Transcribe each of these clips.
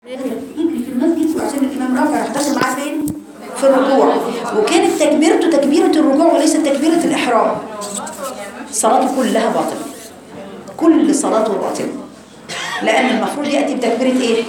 يجري في المسجد وعشان الامام رافع راح داخل معاه فين؟ في الركوع وكانت تكبيرته تكبيره الركوع وليست تكبيره الاحرام صلاته كلها باطله كل صلاته باطله لان المفروض ياتي بتكبيره ايه؟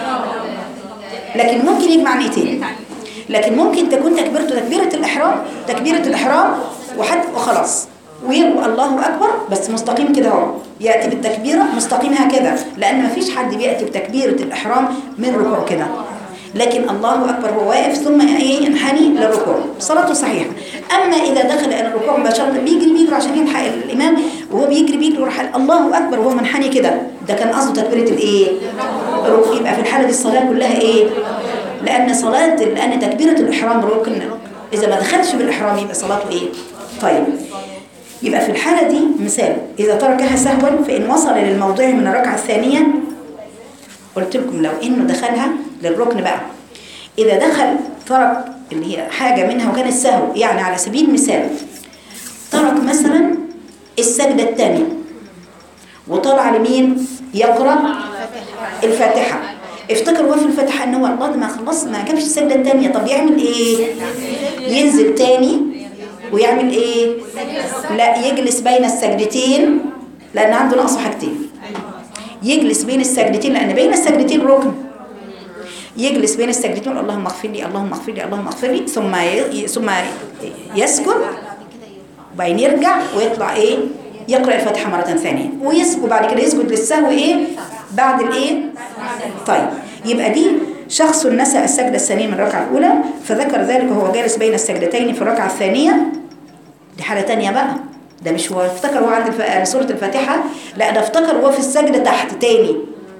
لكن ممكن يجمع نيتين لكن ممكن تكون تكبيرته تكبيره الاحرام تكبيره الاحرام وحد وخلاص ويبقى الله اكبر بس مستقيم كده اهو ياتي بالتكبيره مستقيم هكذا لان ما فيش حد بياتي بتكبيره الاحرام من ركوع كده لكن الله اكبر هو واقف ثم ايه ينحني للركوع صلاته صحيحه اما اذا دخل الى الركوع مباشره بيجري بيجري عشان يلحق الامام وهو بيجري بيجري وراح الله اكبر وهو منحني كده ده كان قصده تكبيره الايه الركوع يبقى في الحاله دي الصلاه كلها ايه لان صلاه لان تكبيره الاحرام ركن اذا ما دخلش بالاحرام يبقى صلاته ايه طيب يبقى في الحالة دي مثال إذا تركها سهوا فإن وصل للموضع من الركعة الثانية قلت لكم لو إنه دخلها للركن بقى إذا دخل ترك اللي هي حاجة منها وكان السهو يعني على سبيل المثال ترك مثلا السجدة الثانية وطلع لمين يقرأ الفاتحة افتكر وهو في الفاتحة ان هو الله ده ما خلص ما جابش السجدة الثانية طب يعمل ايه ينزل تاني ويعمل ايه لا يجلس بين السجدتين لان عنده نقص حاجتين يجلس بين السجدتين لان بين السجدتين ركن يجلس بين السجدتين اللهم اغفر لي اللهم اغفر لي اللهم اغفر لي ثم ي... ثم يسجد وبعدين يرجع ويطلع ايه يقرا الفاتحه مره ثانيه ويسجد بعد كده يسجد للسهو ايه بعد الايه طيب يبقى دي شخص نسى السجدة الثانية من الركعة الأولى فذكر ذلك وهو جالس بين السجدتين في الركعة الثانية دي حالة تانية بقى ده مش هو افتكر هو عند الف... سورة الفاتحة لا ده افتكر هو في السجدة تحت تاني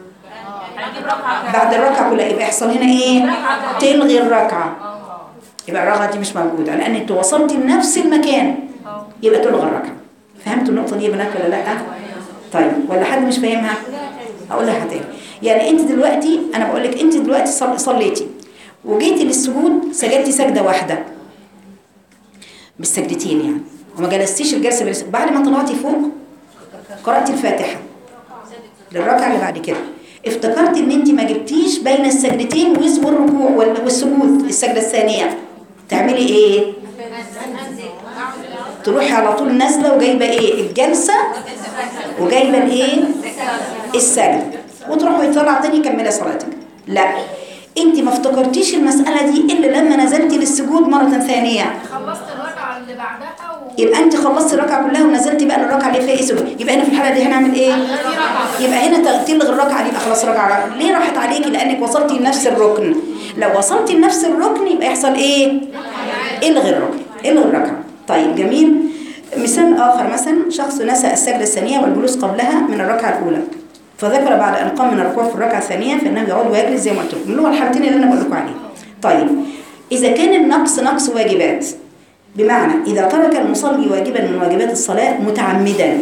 بعد الركعة كلها يبقى يحصل هنا ايه تلغي الركعة يبقى الركعة دي مش موجودة لأن انت وصلت لنفس المكان يبقى تلغى الركعة فهمتوا النقطة دي يا بنات ولا لا طيب ولا حد مش فاهمها اقول لها تاني يعني انت دلوقتي انا بقول لك انت دلوقتي صليتي وجيتي للسجود سجدتي سجده واحده مش سجدتين يعني وما جلستيش الجلسه بالس... بعد ما طلعتي فوق قراتي الفاتحه للركعه اللي بعد كده افتكرتي ان انت ما جبتيش بين السجدتين والركوع والسجود السجده الثانيه تعملي ايه تروحي على طول نازله وجايبه ايه الجلسه وجايبه الايه السجد وتروحي طالعه تاني كملي صلاتك لا انت ما افتكرتيش المساله دي الا لما نزلتي للسجود مره ثانيه خلصت الركعه اللي بعدها و... يبقى انت خلصتي الركعه كلها ونزلتي بقى الركعه اللي فيها ايه سجود يبقى هنا في الحاله دي هنعمل ايه يبقى هنا تلغي الركعه دي يبقى خلاص ركعه ليه راحت عليكي لانك وصلتي لنفس الركن لو وصلتي لنفس الركن يبقى يحصل ايه الغي الركن الغي الركعه طيب جميل مثال اخر مثلا شخص نسى السجده الثانيه والجلوس قبلها من الركعه الاولى فذكر بعد ان قام من الركوع في الركعه الثانيه فانه يعود ويجلس زي ما قلت لكم اللي هو الحالتين اللي انا بقول لكم عليه طيب اذا كان النقص نقص واجبات بمعنى اذا ترك المصلي واجبا من واجبات الصلاه متعمدا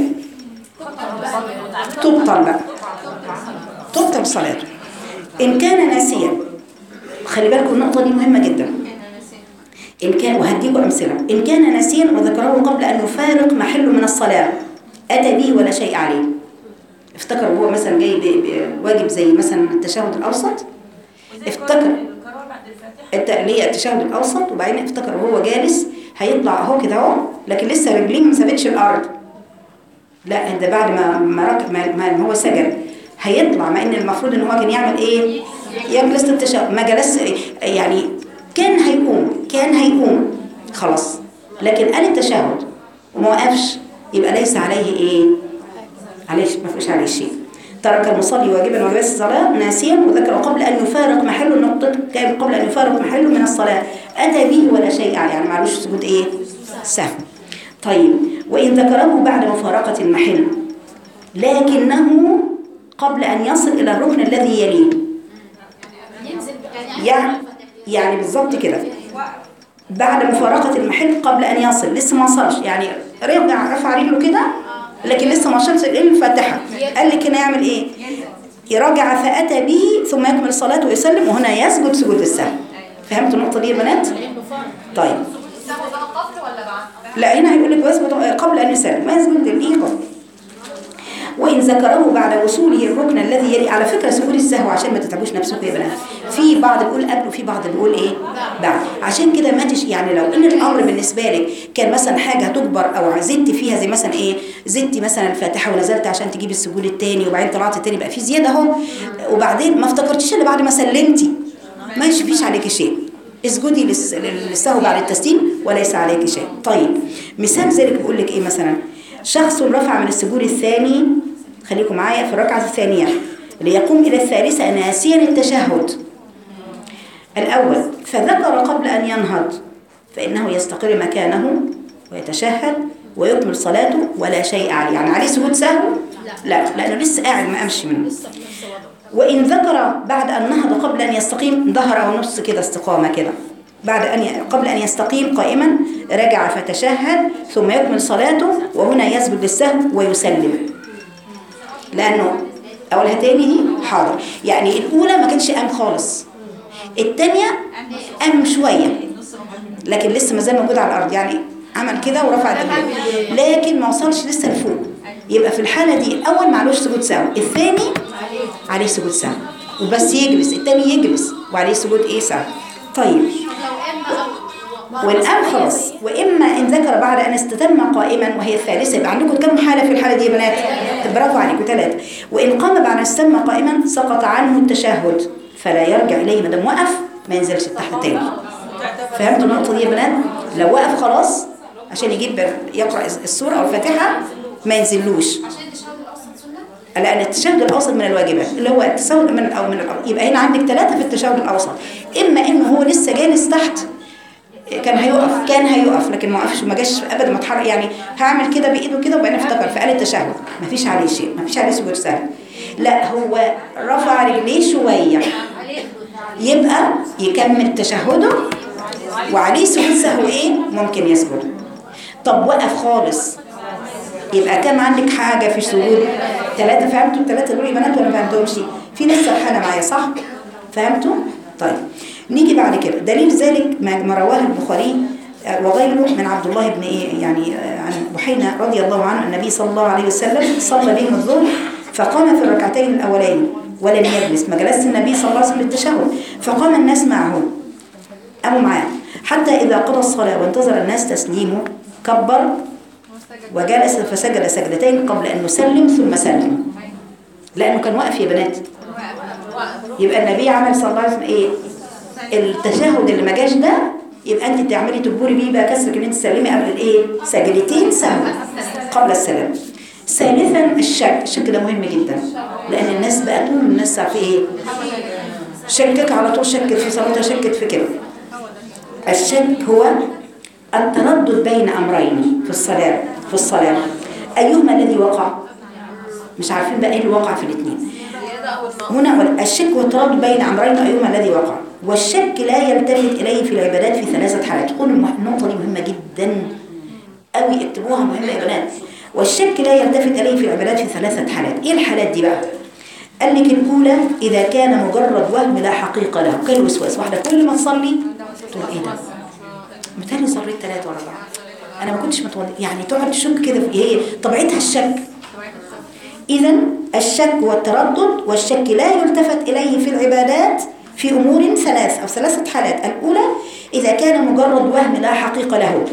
تبطل بقى تبطل صلاته ان كان ناسيا خلي بالكم النقطه دي مهمه جدا إن كان وهديكم أمثلة إن كان ناسيا وذكره قبل أن يفارق محله من الصلاة أتى به ولا شيء عليه افتكر هو مثلا جاي واجب زي مثلا التشهد الأوسط افتكر اللي هي التشهد الأوسط وبعدين افتكر وهو جالس هيطلع اهو كده اهو لكن لسه رجليه ما سابتش الأرض لا ده بعد ما ما, رك... ما, ما هو سجد هيطلع مع ان المفروض ان هو كان يعمل ايه يجلس التشهد ما جلس يعني كان هيقوم كان هيقوم خلاص لكن قال التشهد وما وقفش يبقى ليس عليه ايه عليه ما فيش عليه شيء ترك المصلي واجبا واجبات الصلاه ناسيا وذكر قبل ان يفارق محله النقطه كان قبل ان يفارق محله من الصلاه اتى به ولا شيء عليه يعني معلوش سجود ايه سهو طيب وان ذكره بعد مفارقه المحل لكنه قبل ان يصل الى الركن الذي يليه يعني يعني بالظبط كده بعد مفارقة المحل قبل أن يصل لسه ما وصلش يعني رجع رفع رجله كده لكن لسه ما وصلش إلى الفاتحة قال لك هنا يعمل إيه؟ يرجع فأتى به ثم يكمل صلاته ويسلم وهنا يسجد سجود السهو فهمتوا النقطة دي يا بنات؟ طيب السهو بقى قبل ولا بعد؟ لا هنا هيقول لك يسجد قبل أن يسلم ما يسجد للإيه وإن ذكره بعد وصوله الركن الذي يلي على فكرة سجود السهو عشان ما تتعبوش نفسكم يا بنات في بعض بيقول قبل وفي بعض بيقول إيه بعد عشان كده ما تش يعني لو إن الأمر بالنسبة لك كان مثلا حاجة تجبر أو زدت فيها زي مثلا إيه زدتي مثلا الفاتحة ونزلت عشان تجيبي السجود التاني وبعدين طلعت التاني بقى في زيادة أهو وبعدين ما افتكرتيش إلا بعد ما سلمتي ما يشفيش عليك شيء اسجدي للس- للسهو بعد التسليم وليس عليك شيء طيب مثال ذلك بيقول لك ايه مثلا شخص رفع من السجود الثاني خليكم معايا في الركعه الثانيه ليقوم الى الثالثه ناسيا التشهد الاول فذكر قبل ان ينهض فانه يستقر مكانه ويتشهد ويكمل صلاته ولا شيء عليه يعني عليه سجود سهو لا لانه لسه قاعد ما قامش منه وإن ذكر بعد أن نهض قبل أن يستقيم ظهر أو نص كده استقامة كده بعد أن ي... قبل أن يستقيم قائما رجع فتشهد ثم يكمل صلاته وهنا يسجد للسهو ويسلم لأنه أولها تاني دي حاضر يعني الأولى ما كانش قام خالص التانية قام شوية لكن لسه ما زال موجود على الأرض يعني عمل كده ورفع رجليه لكن ما وصلش لسه لفوق يبقى في الحالة دي الأول معلوش سجود سهو الثاني عليه سجود سهو وبس يجلس التاني يجلس وعليه سجود ايه سهو طيب والآن خلاص وإما إن ذكر بعد أن استتم قائما وهي الثالثة يبقى عندكم كم حالة في الحالة دي يا بنات؟ برافو عليكم ثلاثة وإن قام بعد أن استتم قائما سقط عنه التشهد فلا يرجع إليه ما دام وقف ما ينزلش تحت تاني فهمتوا النقطة دي يا بنات؟ لو وقف خلاص عشان يجيب يقرأ السورة أو الفاتحة ما ينزلوش عشان التشهد الاوسط سنه لأن التشهد الأوسط من الواجبات اللي هو التشهد من أو من الأرض يبقى هنا عندك ثلاثة في التشهد الأوسط إما إنه هو لسه جالس تحت كان هيقف كان هيقف لكن ما وقفش ما جاش ابدا ما اتحرك يعني هعمل كده بايده كده وبعدين افتكر فقال التشهد ما فيش عليه شيء ما فيش عليه سجود سهل لا هو رفع رجليه شويه يبقى يكمل تشهده وعليه سجود سهو ايه ممكن يسجد طب وقف خالص يبقى كم عندك حاجة في سجود ثلاثة فهمتوا الثلاثة دول يا بنات ولا ما فهمتهمش في ناس سرحانة معايا صح فهمتوا طيب نيجي بعد كده دليل ذلك ما ما رواه البخاري آه، وغيره من عبد الله بن ايه يعني آه، عن بحينة رضي الله عنه النبي صلى الله عليه وسلم صلى بهم الظهر فقام في الركعتين الاولين ولم يجلس ما جلس النبي صلى الله عليه وسلم للتشهد فقام الناس معه قاموا معاه حتى إذا قضى الصلاة وانتظر الناس تسليمه كبر وجلس فسجد سجدتين قبل أن يسلم ثم سلم لأنه كان واقف يا بنات يبقى النبي عمل صلى الله عليه وسلم إيه التشهد اللي ما جاش ده يبقى انت تعملي تجبري بيه بقى كسرك ان انت تسلمي قبل الايه سجدتين سهو قبل السلام ثالثا الشك الشك ده مهم جدا لان الناس بقى طول الناس في ايه شكك على طول شكت في صلاتها شكت في كده الشك هو التردد بين امرين في الصلاه في الصلاه ايهما الذي وقع مش عارفين بقى ايه اللي وقع في الاثنين هنا الشك والتردد بين امرين ايهما الذي وقع والشك لا يلتفت اليه في العبادات في ثلاثه حالات قولوا المح- النقطه دي مهمه جدا قوي اكتبوها مهمه يا بنات والشك لا يلتفت اليه في العبادات في ثلاثه حالات ايه الحالات دي بقى قال لك الاولى اذا كان مجرد وهم لا حقيقه له كالوسواس واحده كل ما تصلي تقول ايه ده متهيألي صليت ثلاثه ورا بعض انا ما كنتش متوضئ يعني تقعد تشك كده في ايه طبيعتها الشك إذا الشك والتردد والشك لا يلتفت إليه في العبادات في أمور ثلاث أو ثلاثة حالات الأولى إذا كان مجرد وهم لا حقيقة له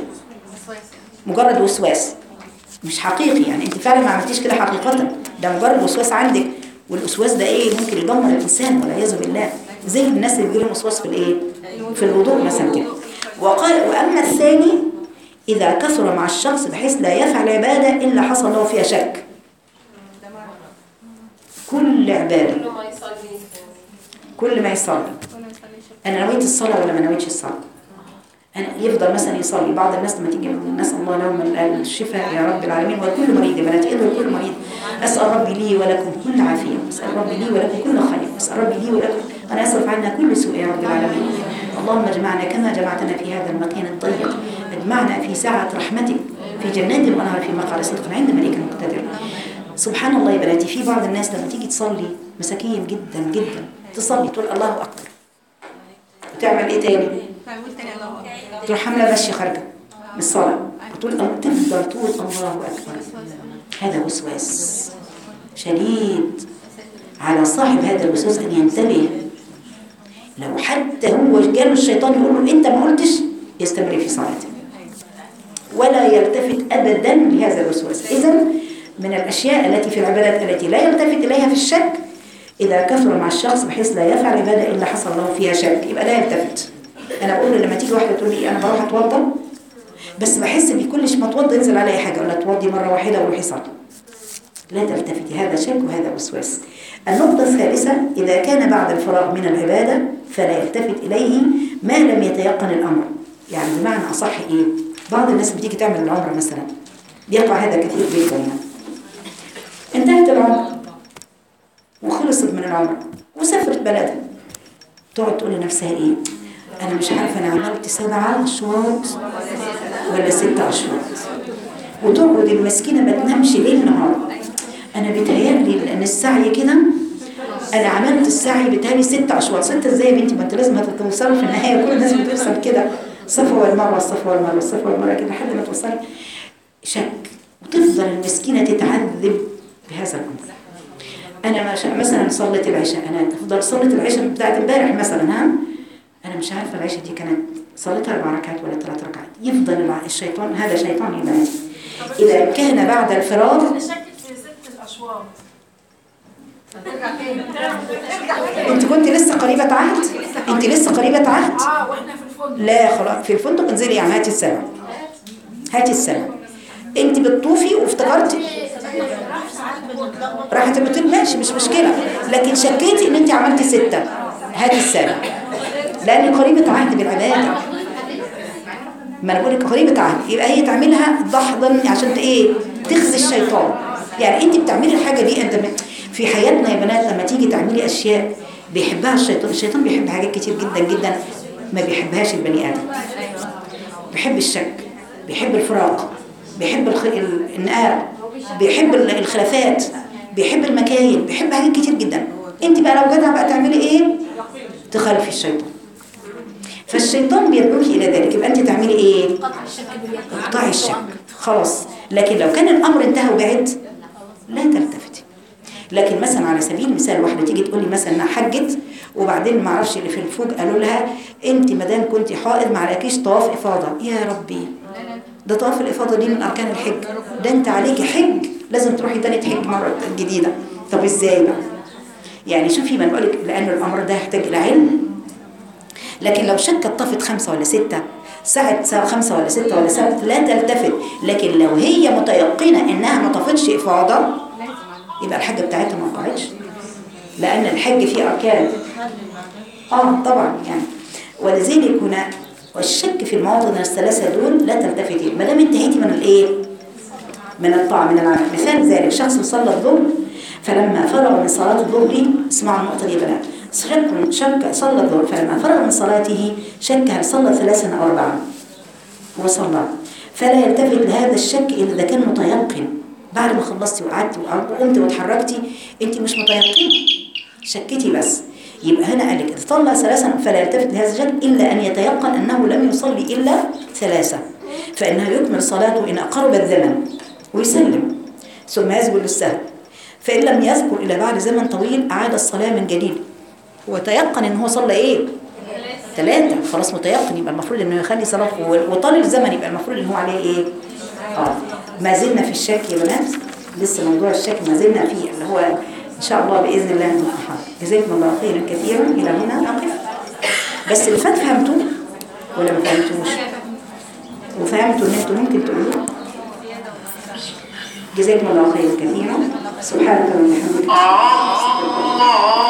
مجرد وسواس مش حقيقي يعني أنت فعلا ما عملتيش كده حقيقة ده مجرد وسواس عندك والوسواس ده إيه ممكن يدمر الإنسان والعياذ بالله زي الناس اللي بيجيلهم وسواس في الإيه في الوضوء مثلا كده وقال وأما الثاني إذا كثر مع الشخص بحيث لا يفعل عبادة إلا حصل له فيها شك كل عبادة كل ما يصلي كل ما يصلي انا نويت الصلاه ولا ما نويتش الصلاه أنا يفضل مثلا يصلي بعض الناس لما تيجي نسال الله لهم الشفاء يا رب العالمين وكل مريض يا بنات ادعوا كل مريض اسال ربي لي ولكم كل عافيه اسال ربي لي ولكم كل خير اسال ربي لي ولكم انا اصرف عنا كل سوء يا رب العالمين اللهم اجمعنا كما جمعتنا في هذا المكان الضيق اجمعنا في سعه رحمتك في جنات الانهار في مقعد صدق عند مليك مقتدر سبحان الله يا بناتي في بعض الناس لما تيجي تصلي مساكين جدا جدا تصلي تقول الله اكبر وتعمل ايه تاني تروح حامله ماشيه خارجه من الصلاه وتقول أو تفضل تقول الله اكبر هذا وسواس شديد على صاحب هذا الوسواس أن ينتبه لو حتى هو جاله الشيطان يقول له أنت ما قلتش يستمر في صلاته ولا يلتفت أبدا لهذا الوسواس إذا من الأشياء التي في العبادات التي لا يلتفت إليها في الشك إذا كثر مع الشخص بحيث لا يفعل عبادة إلا حصل له فيها شك يبقى لا يلتفت أنا بقول لما تيجي واحدة تقول لي أنا بروح أتوضى بس بحس بكلش ما توضى ينزل علي حاجة ولا توضي مرة واحدة وروحي صلاة لا تلتفتي هذا شك وهذا وسواس النقطة الثالثة إذا كان بعد الفراغ من العبادة فلا يلتفت إليه ما لم يتيقن الأمر يعني بمعنى أصح إيه بعض الناس بتيجي تعمل العمرة مثلا بيقع هذا كثير جدا يعني انتهت العمرة وخلصت من العمرة وسافرت بلدها تقعد تقول لنفسها إيه أنا مش عارفة أنا عملت سبعة أشواط ولا ستة أشواط وتقعد المسكينة ما تنامش ليل نهار أنا بيتهيألي لأن السعي كده أنا عملت السعي بتهيألي ست أشواط ستة إزاي يا بنتي ما أنت لازم توصلي في النهاية كل الناس بتوصل كده الصفا والمروة الصفا والمروة الصفا والمروة كده لحد ما توصلي شك وتفضل المسكينة تتعذب بهذا الأمر أنا مش مثلا صليت العشاء أنا تفضل صليت العشاء بتاعت امبارح مثلا ها أنا مش عارفة العشاء دي كانت صليتها أربع ركعات ولا ثلاث ركعات يفضل الع- الشيطان هذا شيطان يبعد إذا كان بعد الفراغ انا شاكك في ست الاشواط أنت كنت لسه قريبة عهد أنت لسه قريبة عهد اه واحنا في الفندق لا خلاص في الفندق انزلي يعني هاتي السبع هاتي السبع انت بتطوفي وافتكرتي راحت البطيل ماشي مش مشكلة لكن شكيتي ان انت عملتي ستة هاتي السبع لان قريبة عهد بالعبادة ما انا بقول لك قريبة عهد يبقى هي تعملها ضحضا عشان ت- ايه تخزي الشيطان يعني انت بتعملي الحاجة دي انت م- في حياتنا يا بنات لما تيجي تعملي اشياء بيحبها الشيطان الشيطان بيحب حاجات كتير جدا جدا ما بيحبهاش البني ادم بيحب الشك بيحب الفراق بيحب الخ... ال- النقار بيحب ال- الخلافات بيحب المكاين بيحب حاجات كتير جدا انت بقى لو جدع بقى تعملي ايه تخالفي الشيطان فالشيطان بيدعوك الى ذلك يبقى انت تعملي ايه اقطعي الشك خلاص لكن لو كان الامر انتهى وبعد لا تلتفتي لكن مثلا على سبيل المثال واحده تيجي تقول لي مثلا انها حجت وبعدين ما اعرفش اللي في الفوج قالوا لها انت ما دام كنت حائض ما عليكيش طواف افاضه يا ربي ده طواف الافاضه دي من اركان الحج ده انت عليكي حج لازم تروحي تاني تحج مره جديده طب ازاي بقى يعني شوفي ما بقولك لان الامر ده يحتاج الى علم لكن لو شكت طفت خمسة ولا ستة ساعة ساعة خمسة ولا ستة ولا سبت لا تلتفت لكن لو هي متيقنة انها ما طفتش افاضة يبقى الحجة بتاعتها ما وقعتش لان الحج فيه اركان اه طبعا يعني ولذلك هنا والشك في المواطن الثلاثة دول لا تلتفتي ما دام انتهيتي من الايه من الطاعة من العمل مثال ذلك شخص صلى الظهر فلما فرغ من صلاة الظهر اسمعوا النقطة دي يا بنات شك شك صلى الظهر فلما فرغ من صلاته شك هل صلى ثلاثا أو أربعا وصلى فلا يلتفت لهذا الشك إلا إذا كان متيقن بعد ما خلصتي وقعدتي وقمت واتحركتي أنت مش متيقنة شكتي بس يبقى هنا قال لك إذا صلى ثلاثا فلا يلتفت لهذا الشك إلا أن يتيقن أنه لم يصلي إلا ثلاثة فإنه يكمل صلاته إن أقرب الزمن ويسلم ثم يسجد للسهو فإن لم يذكر إلى بعد زمن طويل أعاد الصلاة من جديد وتيقن إن هو صلى إيه؟ ثلاثة خلاص متيقن يبقى المفروض إنه يخلي صلاته وطال الزمن يبقى المفروض إن هو عليه إيه؟ آه ما زلنا في الشك يا بنات لسه موضوع الشك ما زلنا فيه اللي هو إن شاء الله بإذن الله نتحرك جزاكم الله خيرا كثيرا إلى هنا نقف بس اللي فات فهمتوه ولا ما فهمتوش؟ وفهمتوا إن أنتوا ممكن تقولوا جزاكم الله خيرا كثيرا سبحانك اللهم وبحمدك